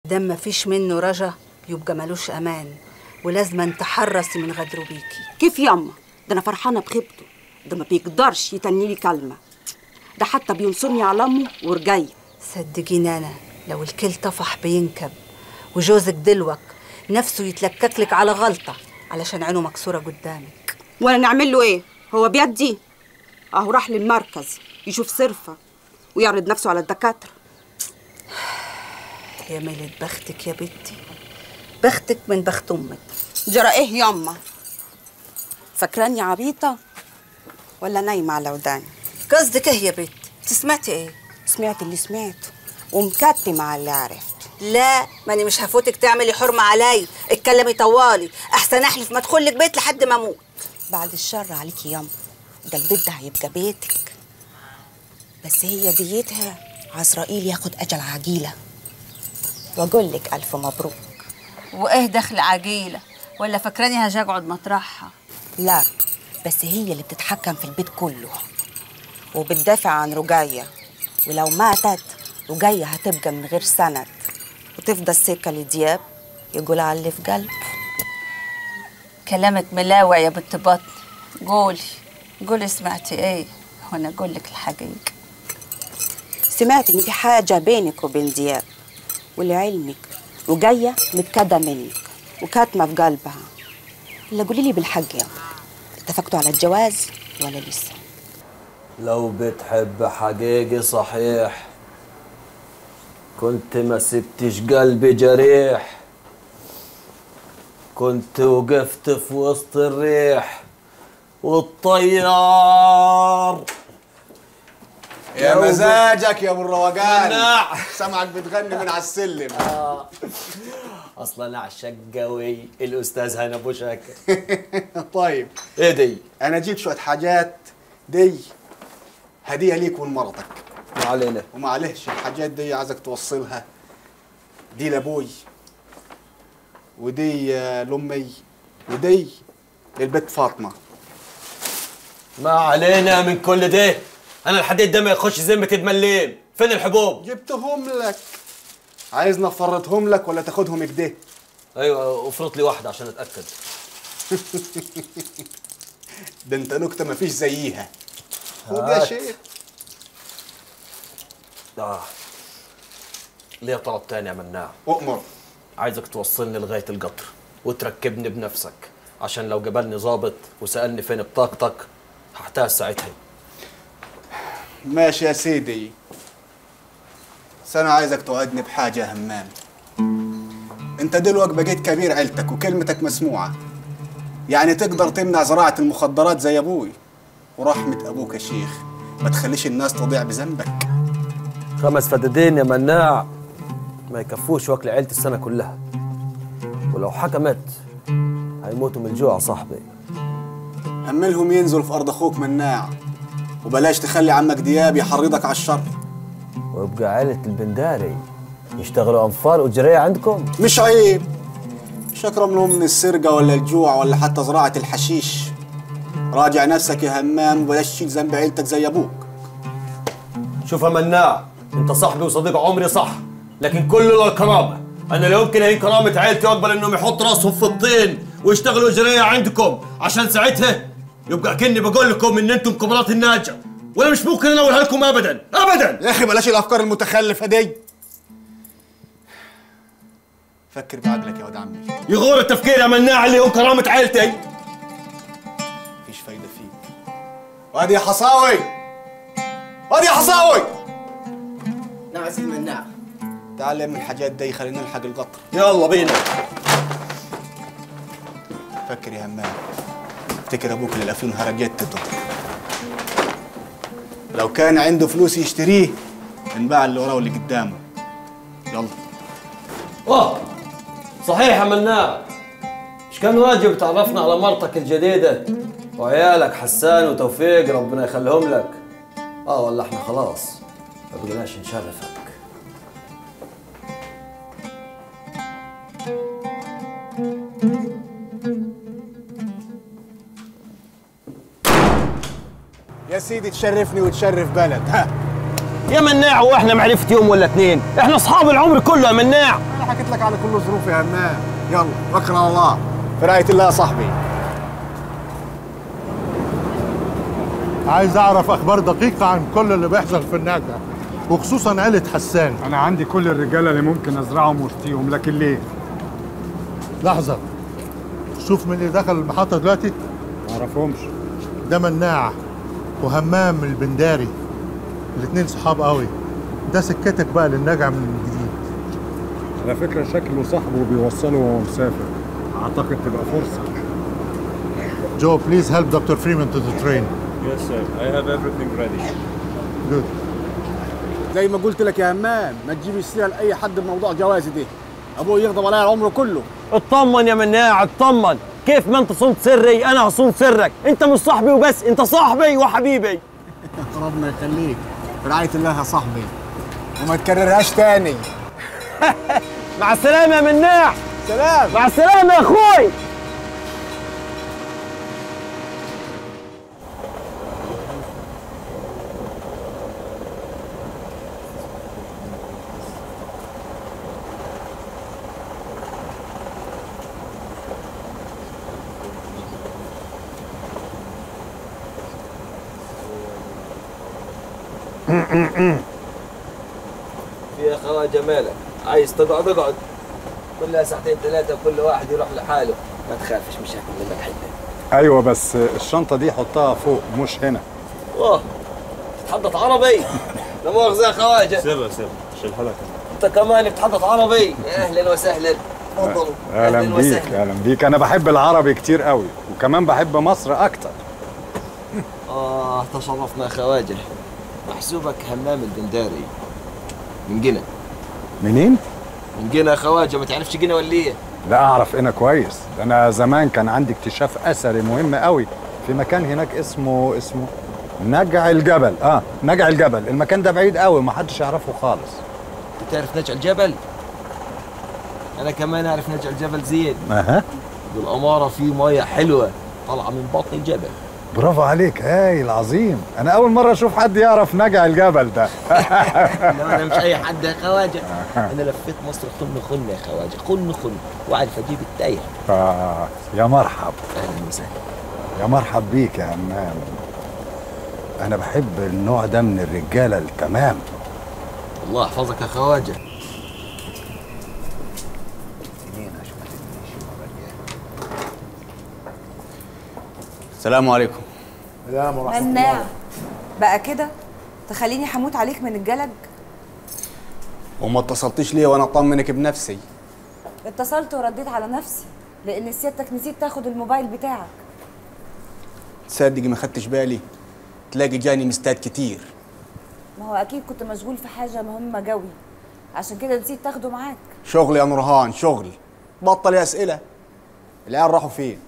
دام مفيش منه رجا يبقى ملوش امان ولازم تحرصي من غدره بيكي كيف ياما ده انا فرحانه بخيبته ده ما بيقدرش يتني لي كلمه ده حتى بينصرني على امه ورجاي صدقيني انا لو الكل طفح بينكب وجوزك دلوك نفسه يتلكك لك على غلطه علشان عينه مكسوره قدامك وانا نعمل له ايه هو بيدي اهو راح للمركز يشوف صرفه ويعرض نفسه على الدكاتره يا ميلة بختك يا بنتي بختك من بخت امك جرى ايه ياما فاكراني عبيطه ولا نايمه على وداني قصدك ايه يا بنت سمعتي ايه سمعت اللي سمعته ومكتمه على اللي عرفته لا ماني مش هفوتك تعملي حرمه علي اتكلمي طوالي احسن احلف ما ادخلك بيت لحد ما اموت بعد الشر عليكي ياما ده البيت ده هيبقى بيتك بس هي ديتها عزرائيل ياخد اجل عجيله واقول لك الف مبروك وايه دخل عجيله ولا فاكراني هاجي اقعد مطرحها لا بس هي اللي بتتحكم في البيت كله وبتدافع عن رجاية ولو ماتت رجاية هتبقى من غير سند وتفضل سكة لدياب يقول على اللي في قلب كلامك ملاوع يا بنت بطن قولي قولي سمعتي ايه وانا اقول لك الحقيقه سمعت ان في حاجة بينك وبين دياب ولعلمك رجاية متكدة منك وكاتمة في قلبها الا قولي لي بالحق يا اتفقتوا على الجواز ولا لسه لو بتحب حقيقي صحيح كنت ما سبتش قلبي جريح كنت وقفت في وسط الريح والطيار يا مزاجك يا ابو الروقان مناع. سامعك بتغني من على السلم اصلا اعشق قوي الاستاذ هنا ابو شاكر طيب ايه دي انا جيت شويه حاجات دي هديه ليك ولمرتك ما علينا ومعلش الحاجات دي عايزك توصلها دي لابوي ودي آه، لامي ودي للبت فاطمه ما علينا من كل ده انا الحديد ده ما يخش ذمة المليم فين الحبوب جبتهم لك عايزنا نفرطهم لك ولا تاخدهم كده ايوه افرط لي واحده عشان اتاكد ده انت نكته مفيش زيها خد يا هات. شيخ اه ليه طلب تاني يا مناع اؤمر عايزك توصلني لغايه القطر وتركبني بنفسك عشان لو جبلني ظابط وسالني فين بطاقتك هحتاج ساعتها ماشي يا سيدي بس انا عايزك توعدني بحاجه يا همام انت دلوقتي بقيت كبير عيلتك وكلمتك مسموعه يعني تقدر تمنع زراعه المخدرات زي ابوي ورحمه ابوك يا شيخ ما تخليش الناس تضيع بذنبك خمس فدادين يا مناع ما يكفوش واكل عيلتي السنه كلها ولو حكمت هيموتوا من الجوع صاحبي هملهم ينزلوا في ارض اخوك مناع وبلاش تخلي عمك دياب يحرضك على الشر ويبقى عيلة البنداري يشتغلوا انفار وجريه عندكم مش عيب مش اكرم لهم من السرقه ولا الجوع ولا حتى زراعه الحشيش راجع نفسك يا همام وبلاش تشيل ذنب عيلتك زي ابوك شوف يا مناع انت صاحبي وصديق عمري صح لكن كله للكرامه انا لا يمكن اهين كرامه عيلتي واقبل انهم يحط راسهم في الطين ويشتغلوا جريه عندكم عشان ساعتها يبقى كني بقول لكم ان انتم كبرات الناجه وانا مش ممكن انولها لكم ابدا ابدا يا اخي بلاش الافكار المتخلفه دي فكر بعقلك يا واد عمي يغور التفكير يا مناع اللي هو كرامه عيلتي مفيش فايده فيك وادي يا حصاوي وادي يا حصاوي نعم يا سيدي مناع تعال من الحاجات دي خلينا نلحق القطر يلا بينا فكر يا همام افتكر ابوك اللي الافيون هرجتته لو كان عنده فلوس يشتريه انباع اللي وراه واللي قدامه يلا اه صحيح يا مناع مش كان واجب تعرفنا على مرتك الجديدة وعيالك حسان وتوفيق ربنا يخليهم لك اه والله احنا خلاص ما بقيناش نشرفك يا سيدي تشرفني وتشرف بلد ها يا مناع واحنا معرفة يوم ولا اتنين احنا اصحاب العمر كله يا مناع حكيت لك على كل ظروف يا همام يلا توكل على الله في رعايه الله يا صاحبي عايز اعرف اخبار دقيقه عن كل اللي بيحصل في النجع وخصوصا عيله حسان انا عندي كل الرجاله اللي ممكن ازرعهم واشتيهم لكن ليه لحظه شوف مين اللي دخل المحطه دلوقتي ما اعرفهمش ده مناع وهمام البنداري الاتنين صحاب قوي ده سكتك بقى للنجع من جديد على فكره شكله صاحبه بيوصله وهو مسافر اعتقد تبقى فرصه جو بليز هيلب دكتور فريمان تو ذا ترين Yes, sir. I have everything ready. جود زي ما قلت لك يا همام ما تجيب السيره لاي حد بموضوع جوازي ده ابوه يغضب عليا العمر كله اطمن يا مناع اطمن كيف ما انت صنت سري انا هصون سرك انت مش صاحبي وبس انت صاحبي وحبيبي ربنا يخليك في رعايه الله يا صاحبي وما تكررهاش تاني مع السلامه يا مناع سلام مع السلامه يا اخوي يا خواجه مالك عايز تقعد اقعد كلها ساعتين ثلاثة كل واحد يروح لحاله ما تخافش مش هاكل منك حتة ايوه بس الشنطه دي حطها فوق مش هنا اوه تتحدث عربي لا مؤاخذة يا خواجه سيبها سيبها عشان حالك انت كمان بتتحدث عربي يا اهلا وسهلا تفضلوا اهلا بيك اهلا بيك انا بحب العربي كتير قوي وكمان بحب مصر اكتر اه تشرفنا يا خواجه محسوبك همام البنداري من جنة منين من جنة يا خواجه ما تعرفش جنة ولا ايه لا اعرف انا كويس ده انا زمان كان عندي اكتشاف اثري مهم قوي في مكان هناك اسمه اسمه نجع الجبل اه نجع الجبل المكان ده بعيد قوي ما حدش يعرفه خالص انت تعرف نجع الجبل انا كمان اعرف نجع الجبل زين اها بالاماره في ميه حلوه طالعه من بطن الجبل برافو عليك هايل عظيم انا اول مره اشوف حد يعرف نجع الجبل ده لا انا مش اي حد يا خواجه انا لفيت مصر خن خن يا خواجه خن خن واعرف اجيب التايه آه يا مرحب اهلا وسهلا يا مرحب بيك يا همام انا بحب النوع ده من الرجاله التمام الله يحفظك يا خواجه السلام عليكم مناع بقى كده تخليني هموت عليك من الجلج وما اتصلتيش ليه وانا اطمنك بنفسي اتصلت ورديت على نفسي لان سيادتك نسيت تاخد الموبايل بتاعك تصدقي ما خدتش بالي تلاقي جاني مستات كتير ما هو اكيد كنت مشغول في حاجه مهمه جوي عشان كده نسيت تاخده معاك شغل يا نورهان شغل بطل يا اسئله العيال راحوا فين